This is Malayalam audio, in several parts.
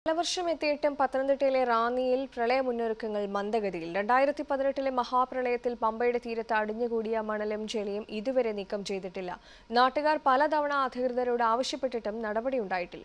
കാലവർഷം എത്തിയിട്ടും പത്തനംതിട്ടയിലെ റാന്നിയിൽ പ്രളയ മുന്നൊരുക്കങ്ങൾ മന്ദഗതിയിൽ രണ്ടായിരത്തി പതിനെട്ടിലെ മഹാപ്രളയത്തിൽ പമ്പയുടെ തീരത്ത് അടിഞ്ഞുകൂടിയ മണലും ചെളിയും ഇതുവരെ നീക്കം ചെയ്തിട്ടില്ല നാട്ടുകാർ പലതവണ അധികൃതരോട് ആവശ്യപ്പെട്ടിട്ടും നടപടിയുണ്ടായിട്ടില്ല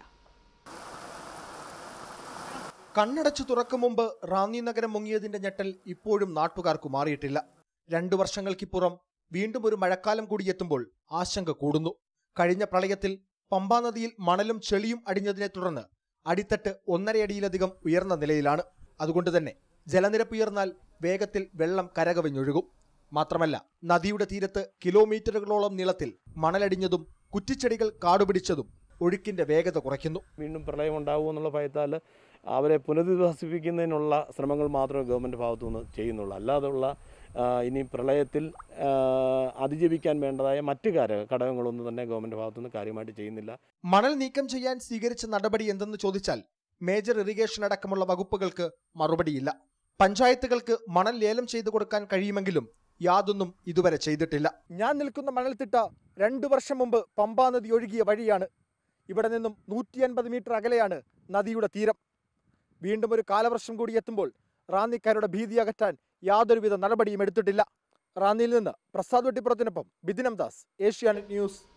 കണ്ണടച്ചു തുറക്കും മുമ്പ് റാന്നി നഗരം മുങ്ങിയതിന്റെ ഞെട്ടൽ ഇപ്പോഴും നാട്ടുകാർക്ക് മാറിയിട്ടില്ല രണ്ടു വർഷങ്ങൾക്കിപ്പുറം വീണ്ടും ഒരു മഴക്കാലം കൂടി എത്തുമ്പോൾ ആശങ്ക കൂടുന്നു കഴിഞ്ഞ പ്രളയത്തിൽ പമ്പാ നദിയിൽ മണലും ചെളിയും അടിഞ്ഞതിനെ തുടർന്ന് അടിത്തട്ട് ഒന്നരയടിയിലധികം ഉയർന്ന നിലയിലാണ് അതുകൊണ്ട് തന്നെ ജലനിരപ്പ് ഉയർന്നാൽ വേഗത്തിൽ വെള്ളം കരകവിഞ്ഞൊഴുകും മാത്രമല്ല നദിയുടെ തീരത്ത് കിലോമീറ്ററുകളോളം നീളത്തിൽ മണലടിഞ്ഞതും കുറ്റിച്ചെടികൾ കാടുപിടിച്ചതും ഒഴുക്കിന്റെ വേഗത കുറയ്ക്കുന്നു വീണ്ടും പ്രളയം ഉണ്ടാവുമോ എന്നുള്ള ഭയത്താൽ അവരെ പുനരധിവസിപ്പിക്കുന്നതിനുള്ള ശ്രമങ്ങൾ മാത്രമേ ഗവൺമെൻറ് ഭാഗത്തുനിന്ന് ചെയ്യുന്നുള്ളൂ അല്ലാതെയുള്ള ആ, ഇനി പ്രളയത്തിൽ ആ, അതിജീവിക്കാൻ വേണ്ടതായ മറ്റ് കാര്യ ഘടകങ്ങളൊന്നും തന്നെ ഗവൺമെൻറ് ഭാഗത്തുനിന്ന് കാര്യമായിട്ട് ചെയ്യുന്നില്ല മണൽ നീക്കം ചെയ്യാൻ സ്വീകരിച്ച നടപടി എന്തെന്ന് ചോദിച്ചാൽ മേജർ ഇറിഗേഷൻ അടക്കമുള്ള വകുപ്പുകൾക്ക് മറുപടിയില്ല പഞ്ചായത്തുകൾക്ക് മണൽ ലേലം ചെയ്തു കൊടുക്കാൻ കഴിയുമെങ്കിലും യാതൊന്നും ഇതുവരെ ചെയ്തിട്ടില്ല ഞാൻ നിൽക്കുന്ന മണൽത്തിട്ട രണ്ടു വർഷം മുമ്പ് പമ്പാ നദി ഒഴുകിയ വഴിയാണ് ഇവിടെ നിന്നും നൂറ്റി അൻപത് മീറ്റർ അകലെയാണ് നദിയുടെ തീരം വീണ്ടും ഒരു കാലവർഷം കൂടി എത്തുമ്പോൾ റാന്നിക്കാരുടെ ഭീതി അകറ്റാൻ യാതൊരുവിധ നടപടിയും എടുത്തിട്ടില്ല റാന്നിയിൽ നിന്ന് പ്രസാദ് വെട്ടിപ്പുറത്തിനൊപ്പം ബിദിനം ദാസ് ഏഷ്യാനെറ്റ് ന്യൂസ്